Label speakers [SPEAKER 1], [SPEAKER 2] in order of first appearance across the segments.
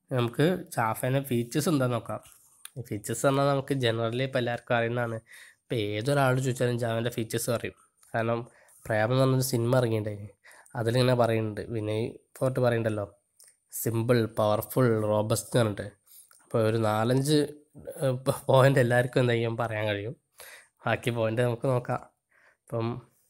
[SPEAKER 1] നമുക്ക് ജാവേൻ്റെ ഫീച്ചേഴ്സ് എന്താന്ന് നോക്കാം ഫീച്ചേഴ്സ് പറഞ്ഞാൽ നമുക്ക് ജനറലി ഇപ്പോൾ എല്ലാവർക്കും അറിയുന്നതാണ് ഇപ്പോൾ ഏതൊരാളോട് ചോദിച്ചാലും ജാവേൻ്റെ ഫീച്ചേഴ്സ് പറയും കാരണം പ്രേമം എന്ന് പറഞ്ഞൊരു സിനിമ ഇറങ്ങിയിട്ടുണ്ടായി അതിലിങ്ങനെ പറയുന്നുണ്ട് വിനയ് ഫോർട്ട് പറയുന്നുണ്ടല്ലോ സിമ്പിൾ പവർഫുൾ റോബസ്റ്റ് എന്ന് പറഞ്ഞിട്ട് അപ്പോൾ ഒരു നാലഞ്ച് പോയിൻ്റ് എല്ലാവർക്കും എന്താ ചെയ്യാൻ പറയാൻ കഴിയും ബാക്കി പോയിൻ്റ് നമുക്ക് നോക്കാം ഇപ്പം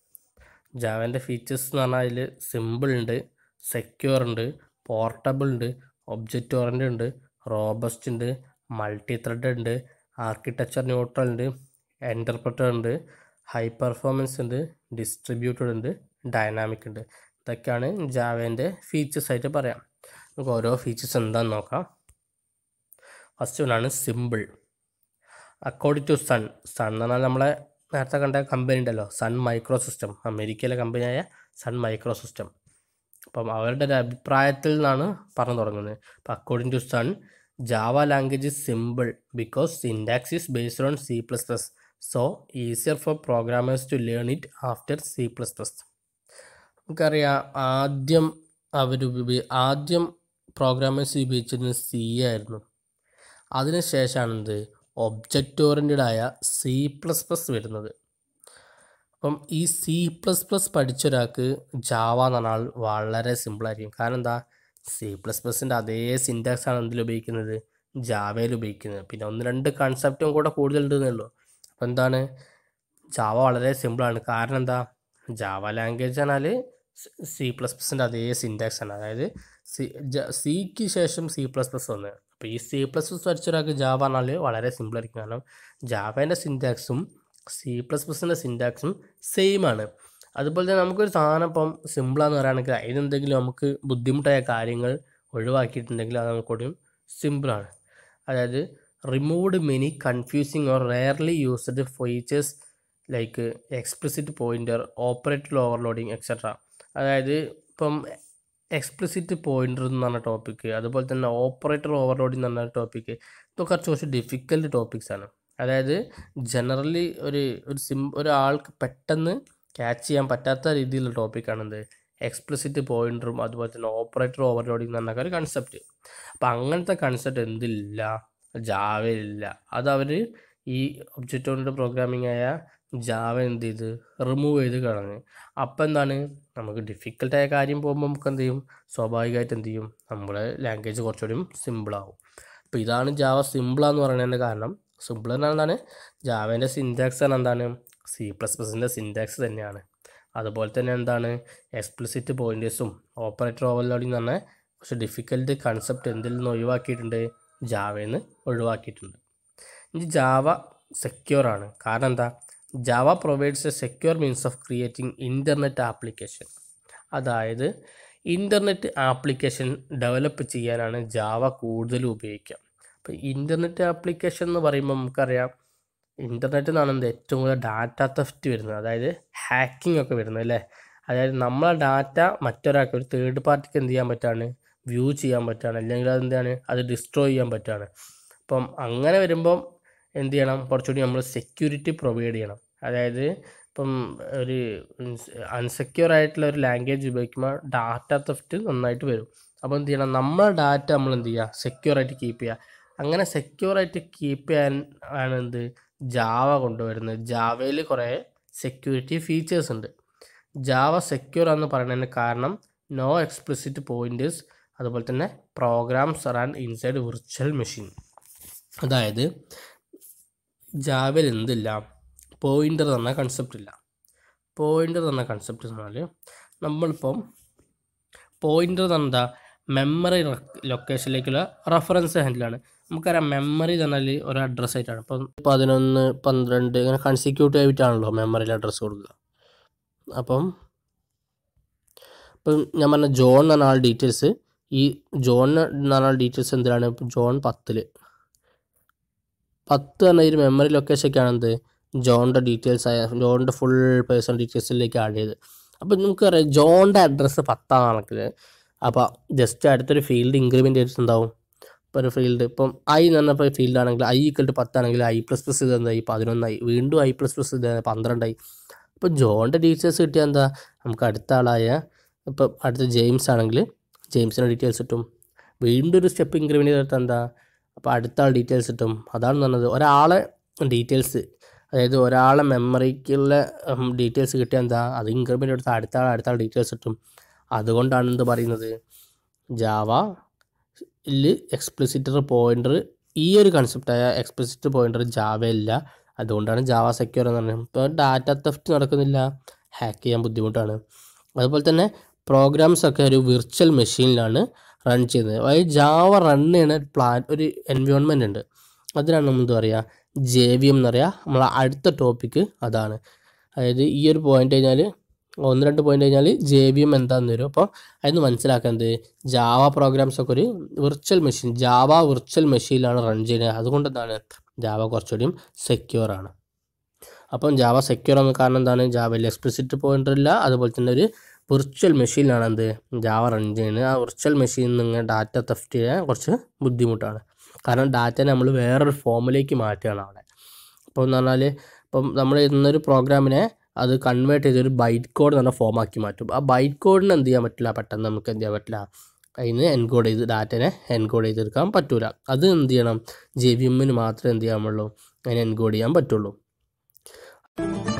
[SPEAKER 1] ജാവേൻ്റെ ഫീച്ചേഴ്സ് എന്ന് പറഞ്ഞാൽ അതിൽ സിമ്പിൾ ഉണ്ട് സെക്യൂർ ഉണ്ട് പോർട്ടബിൾ ഉണ്ട് ഒബ്ജക്റ്റ് ഓറിയൻ്റ് ഉണ്ട് റോബസ്റ്റ് ഉണ്ട് മൾട്ടി ത്രെഡ് ഉണ്ട് ആർക്കിടെക്ചർ ന്യൂട്രൽ ഉണ്ട് എൻ്റർപ്രറ്റർ ഉണ്ട് ഹൈ പെർഫോമൻസ് ഉണ്ട് ഡിസ്ട്രിബ്യൂട്ടഡ് ഉണ്ട് ഡൈനാമിക് ഉണ്ട് ഇതൊക്കെയാണ് ജാവേൻ്റെ ഫീച്ചേഴ്സ് ആയിട്ട് പറയാം നമുക്ക് ഓരോ ഫീച്ചേഴ്സ് എന്താണെന്ന് നോക്കാം ഫസ്റ്റ് വണ്ണാണ് simple according to Sun Sun എന്ന് പറഞ്ഞാൽ നമ്മളെ നേരത്തെ കണ്ട കമ്പനി ഉണ്ടല്ലോ സൺ മൈക്രോ സിസ്റ്റം അമേരിക്കയിലെ കമ്പനിയായ സൺ മൈക്രോ സിസ്റ്റം അപ്പം അവരുടെ ഒരു അഭിപ്രായത്തിൽ നിന്നാണ് പറഞ്ഞു തുടങ്ങുന്നത് അപ്പം according to Sun Java language is simple because syntax is based on C plus plus so easier for programmers to learn it after C plus plus നമുക്കറിയാം ആദ്യം അവർ ആദ്യം പ്രോഗ്രാമേഴ്സ് ഉപയോഗിച്ചിരുന്നത് സി ആയിരുന്നു അതിനുശേഷമാണ് എന്ത് ഒബ്ജക്റ്റ് ഓറിയൻറ്റഡ് ആയ സി പ്ലസ് പ്ലസ് വരുന്നത് അപ്പം ഈ സി പ്ലസ് പ്ലസ് പഠിച്ച ഒരാൾക്ക് ജാവ എന്ന് പറഞ്ഞാൽ വളരെ സിമ്പിളായിരിക്കും കാരണം എന്താ സി പ്ലസ് പ്ലസിൻ്റെ അതേ സിൻറ്റാക്സ് ആണ് എന്തിൽ ഉപയോഗിക്കുന്നത് ജാവയിൽ ഉപയോഗിക്കുന്നത് പിന്നെ ഒന്ന് രണ്ട് കൺസെപ്റ്റും കൂടെ കൂടുതലുണ്ടെന്നേ ഉള്ളൂ അപ്പോൾ എന്താണ് ജാവ വളരെ സിമ്പിളാണ് കാരണം എന്താ ജാവ ലാംഗ്വേജ് പറഞ്ഞാൽ സി പ്ലസ് പ്ലസിൻ്റെ അതേ സിൻറ്റാക്സ് ആണ് അതായത് സി സിക്ക് ശേഷം സി പ്ലസ് പ്ലസ് വന്നത് അപ്പോൾ ഈ സി പ്ലസ് പ്ലസ് പഠിച്ച ഒരാൾക്ക് ജാവ പറഞ്ഞാൽ വളരെ സിമ്പിളായിരിക്കും കാരണം ജാവേൻ്റെ സിൻറ്റാക്സും സി പ്ലസ് പ്ലസിൻ്റെ സിൻറ്റാക്സും സെയിം ആണ് അതുപോലെ തന്നെ നമുക്കൊരു സാധനം ഇപ്പം സിമ്പിളാന്ന് പറയുകയാണെങ്കിൽ അതിനെന്തെങ്കിലും നമുക്ക് ബുദ്ധിമുട്ടായ കാര്യങ്ങൾ ഒഴിവാക്കിയിട്ടുണ്ടെങ്കിൽ അത് നമുക്കൊരു സിമ്പിളാണ് അതായത് removed many confusing or rarely used features like explicit pointer operator overloading etcetera അതായത് ഇപ്പം എക്സ്പ്ലിസിറ്റ് പോയിൻ്റർ എന്ന് പറഞ്ഞ ടോപ്പിക്ക് അതുപോലെ തന്നെ ഓപ്പറേറ്റർ ഓവർലോഡിങ് എന്ന് പറഞ്ഞ ടോപ്പിക്ക് ഇതൊക്കെ കുറച്ച് ഡിഫിക്കൽട്ട് ടോപ്പിക്സ് ആണ് അതായത് ജനറലി ഒരു ഒരു സിം ഒരാൾക്ക് പെട്ടെന്ന് ക്യാച്ച് ചെയ്യാൻ പറ്റാത്ത രീതിയിലുള്ള ടോപ്പിക്കാണെന്ത് എക്സ്പ്ലിസിറ്റ് പോയിൻ്ററും അതുപോലെ തന്നെ ഓപ്പറേറ്റർ ഓവർലോഡിങ് എന്ന് പറഞ്ഞ ഒരു കൺസെപ്റ്റ് അപ്പം അങ്ങനത്തെ കൺസെപ്റ്റ് എന്തില്ല ജാവയിലില്ല അത് അവർ ഈ ഒബ്ജക്റ്റ് ഓറിയൻറ്റഡ് പ്രോഗ്രാമിംഗ് ആയ ജാവ എന്ത് ചെയ്ത് റിമൂവ് ചെയ്ത് കളഞ്ഞ് അപ്പം എന്താണ് നമുക്ക് ഡിഫിക്കൽട്ടായ കാര്യം പോകുമ്പോൾ നമുക്ക് എന്ത് ചെയ്യും സ്വാഭാവികമായിട്ട് എന്ത് ചെയ്യും നമ്മുടെ ലാംഗ്വേജ് കുറച്ചുകൂടി സിമ്പിളാവും അപ്പോൾ ഇതാണ് ജാവ സിമ്പിളാന്ന് പറയുന്നതിൻ്റെ കാരണം സിമ്പിൾ എന്ന് എന്താണ് ജാവേൻ്റെ സിൻറ്റാക്സ് ആണ് എന്താണ് സി പ്ലസ് പ്ലസിൻ്റെ സിൻറ്റാക്സ് തന്നെയാണ് അതുപോലെ തന്നെ എന്താണ് എക്സ്പ്ലിസിറ്റ് പോയിൻറ്റേഴ്സും ഓപ്പറേറ്റർ ഓവർലോഡിങ് എന്ന് പറഞ്ഞാൽ കുറച്ച് ഡിഫിക്കൽട്ട് കൺസെപ്റ്റ് എന്തിൽ നിന്ന് ഒഴിവാക്കിയിട്ടുണ്ട് ജാവയിൽ നിന്ന് ഒഴിവാക്കിയിട്ടുണ്ട് ഇനി ജാവ സെക്യൂർ ആണ് കാരണം എന്താ Java provides a secure means of creating internet application അതായത് ഇൻ്റർനെറ്റ് ആപ്ലിക്കേഷൻ ഡെവലപ്പ് ചെയ്യാനാണ് ജാവ കൂടുതലും ഉപയോഗിക്കുക അപ്പോൾ ഇൻ്റർനെറ്റ് ആപ്ലിക്കേഷൻ എന്ന് പറയുമ്പോൾ നമുക്കറിയാം ഇൻ്റർനെറ്റിൽ നിന്നാണ് എന്ത് ഏറ്റവും കൂടുതൽ ഡാറ്റ തെഫ്റ്റ് വരുന്നത് അതായത് ഹാക്കിംഗ് ഒക്കെ വരുന്നത് അല്ലേ അതായത് നമ്മളെ ഡാറ്റ മറ്റൊരാൾക്ക് ഒരു തേർഡ് പാർട്ടിക്ക് എന്ത് ചെയ്യാൻ പറ്റാണ് വ്യൂ ചെയ്യാൻ പറ്റാണ് അല്ലെങ്കിൽ അതെന്താണ് അത് ഡിസ്ട്രോയ് ചെയ്യാൻ പറ്റാണ് അപ്പം അങ്ങനെ വരുമ്പം എന്ത് ചെയ്യണം കുറച്ചുകൂടി നമ്മൾ സെക്യൂരിറ്റി പ്രൊവൈഡ് ചെയ്യണം അതായത് ഇപ്പം ഒരു അൺസെക്യൂർ ആയിട്ടുള്ള ഒരു ലാംഗ്വേജ് ഉപയോഗിക്കുമ്പോൾ ഡാറ്റ തെഫ്റ്റ് നന്നായിട്ട് വരും അപ്പോൾ എന്ത് ചെയ്യണം നമ്മളെ ഡാറ്റ നമ്മൾ എന്ത് ചെയ്യുക സെക്യൂർ ആയിട്ട് കീപ്പ് ചെയ്യുക അങ്ങനെ സെക്യൂർ ആയിട്ട് കീപ്പ് ചെയ്യാൻ ആണ് എന്ത് ജാവ കൊണ്ടുവരുന്നത് ജാവയിൽ കുറേ സെക്യൂരിറ്റി ഫീച്ചേഴ്സ് ഉണ്ട് ജാവ സെക്യൂർ എന്ന് പറയുന്നതിന് കാരണം നോ എക്സ്പ്ലിസിറ്റ് പോയിൻറ്റേഴ്സ് അതുപോലെ തന്നെ programs run inside virtual machine അതായത് ജാവയിൽ എന്തില്ല പോയിൻ്റർ എന്ന കൺസെപ്റ്റ് ഇല്ല പോയിൻ്റർ എന്ന കൺസെപ്റ്റ് എന്ന് പറഞ്ഞാൽ നമ്മളിപ്പം പോയിൻ്റർ എന്ന് എന്താ മെമ്മറി ലൊക്കേഷനിലേക്കുള്ള റെഫറൻസ് ഹാൻഡിലാണ് നമുക്കറിയാം മെമ്മറി എന്ന് പറഞ്ഞാൽ ഒരു അഡ്രസ്സ് ആയിട്ടാണ് ഇപ്പം പതിനൊന്ന് പന്ത്രണ്ട് ഇങ്ങനെ കൺസിക്യൂട്ടീവ് ആയിട്ടാണല്ലോ മെമ്മറിയിൽ അഡ്രസ്സ് കൊടുക്കുക അപ്പം ഇപ്പം ഞാൻ പറഞ്ഞ ജോൺ എന്ന് പറഞ്ഞ ആൾ ഡീറ്റെയിൽസ് ഈ ജോൺ എന്ന് പറഞ്ഞ ഡീറ്റെയിൽസ് എന്തിനാണ് ഇപ്പം ജോൺ പത്തിൽ പത്ത് പറഞ്ഞ ഈ മെമ്മറി ലൊക്കേഷനൊക്കെയാണ് എന്ത് ജോണിൻ്റെ ഡീറ്റെയിൽസ് ആയ ജോണിൻ്റെ ഫുൾ പേഴ്സണൽ ഡീറ്റെയിൽസിലേക്ക് ആഡ് ചെയ്ത് അപ്പം നമുക്കറിയാം ജോണിൻ്റെ അഡ്രസ്സ് പത്താം കണക്കിൽ അപ്പോൾ ജസ്റ്റ് അടുത്തൊരു ഫീൽഡ് ഇൻക്രിമെൻ്റ് ചെയ്തിട്ടുണ്ടാവും ഇപ്പോൾ ഒരു ഫീൽഡ് ഇപ്പം ഐ എന്ന് പറഞ്ഞപ്പോൾ ഫീൽഡ് ആണെങ്കിൽ ഐ ഈക്വൽ ടു പത്താണെങ്കിൽ ഐ പ്ലസ് പ്ലസ് ഇത് എന്തായി പതിനൊന്നായി വീണ്ടും ഐ പ്ലസ് പ്ലസ് ഇത് പന്ത്രണ്ടായി ഇപ്പോൾ ജോണിൻ്റെ ഡീറ്റെയിൽസ് കിട്ടിയാൽ എന്താ നമുക്ക് അടുത്ത ആളായ ഇപ്പം അടുത്ത ജെയിംസ് ആണെങ്കിൽ ജെയിംസിൻ്റെ ഡീറ്റെയിൽസ് കിട്ടും വീണ്ടും ഒരു സ്റ്റെപ്പ് ഇൻക്രിമെൻറ്റ് ചെയ്തിട്ട് എന്താ അപ്പോൾ അടുത്ത ആൾ ഡീറ്റെയിൽസ് കിട്ടും അതാണ് പറഞ്ഞത് ഒരാളെ ഡീറ്റെയിൽസ് അതായത് ഒരാളെ മെമ്മറിക്കുള്ള ഡീറ്റെയിൽസ് കിട്ടിയാൽ എന്താ അത് ഇൻക്രിമെൻ്റ് എടുത്ത് അടുത്ത ആൾ അടുത്ത ആൾ ഡീറ്റെയിൽസ് കിട്ടും അതുകൊണ്ടാണ് എന്ത് പറയുന്നത് ജാവ എക്സ്പ്ലിസിറ്റർ പോയിൻ്റർ ഈ ഒരു കൺസെപ്റ്റായ എക്സ്പ്ലിസിറ്റ് പോയിൻ്റർ ജാവയില്ല അതുകൊണ്ടാണ് ജാവ സെക്യൂർ എന്ന് പറയുന്നത് ഇപ്പോൾ ഡാറ്റ തെഫ്റ്റ് നടക്കുന്നില്ല ഹാക്ക് ചെയ്യാൻ ബുദ്ധിമുട്ടാണ് അതുപോലെ തന്നെ പ്രോഗ്രാംസ് ഒക്കെ ഒരു വിർച്വൽ മെഷീനിലാണ് റൺ ചെയ്യുന്നത് അതായത് ജാവ റൺ ചെയ്യുന്ന ഒരു പ്ലാൻ ഒരു എൻവയോൺമെൻ്റ് ഉണ്ട് അതിനാണ് നമ്മൾ എന്താ പറയുക ജെ വി എം എന്ന് പറയുക നമ്മളെ അടുത്ത ടോപ്പിക്ക് അതാണ് അതായത് ഈ ഒരു പോയിന്റ് കഴിഞ്ഞാൽ ഒന്ന് രണ്ട് പോയിന്റ് കഴിഞ്ഞാൽ ജെ വി എം എന്താണെന്ന് വരും അപ്പോൾ അതിന് മനസ്സിലാക്കുന്നത് ജാവ പ്രോഗ്രാംസ് ഒക്കെ ഒരു വിർച്വൽ മെഷീൻ ജാവ വിർച്വൽ മെഷീനിലാണ് റൺ ചെയ്യുന്നത് അതുകൊണ്ട് എന്താണ് ജാവ കുറച്ചുകൂടിയും സെക്യൂർ ആണ് അപ്പം ജാവ സെക്യൂർ ആകുന്ന കാരണം എന്താണ് ജാവയിൽ എക്സ്പ്ലിസിറ്റ് പോയിൻ്റർ ഇല്ല അതുപോലെ തന്നെ ഒരു വിർച്വൽ മെഷീനിലാണ് എന്ത് ജാവ റൺ ചെയ്യുന്നത് ആ വിർച്വൽ മെഷീനിൽ നിന്ന് ഡാറ്റ തെഫ്റ്റ് ചെയ്യാൻ കുറച്ച് ബുദ്ധിമുട്ടാണ് കാരണം ഡാറ്റ നമ്മൾ വേറൊരു ഫോമിലേക്ക് മാറ്റുകയാണ് അവിടെ അപ്പോൾ എന്ന് പറഞ്ഞാൽ ഇപ്പം നമ്മൾ ഇന്നൊരു പ്രോഗ്രാമിനെ അത് കൺവേർട്ട് ചെയ്ത് ഒരു ബൈറ്റ് കോഡ് എന്ന് പറഞ്ഞ ഫോമാക്കി മാറ്റും ആ ബൈറ്റ് കോഡിന് എന്ത് ചെയ്യാൻ പറ്റില്ല പെട്ടെന്ന് നമുക്ക് എന്ത് ചെയ്യാൻ പറ്റില്ല അതിന് എൻകോഡ് ചെയ്ത് ഡാറ്റനെ എൻകോഡ് ചെയ്തെടുക്കാൻ പറ്റൂല അത് എന്ത് ചെയ്യണം ജെ വി എമ്മിന് മാത്രമേ എന്ത് ചെയ്യാൻ പറ്റുള്ളൂ അതിനെ എൻകോഡ് ചെയ്യാൻ പറ്റുള്ളൂ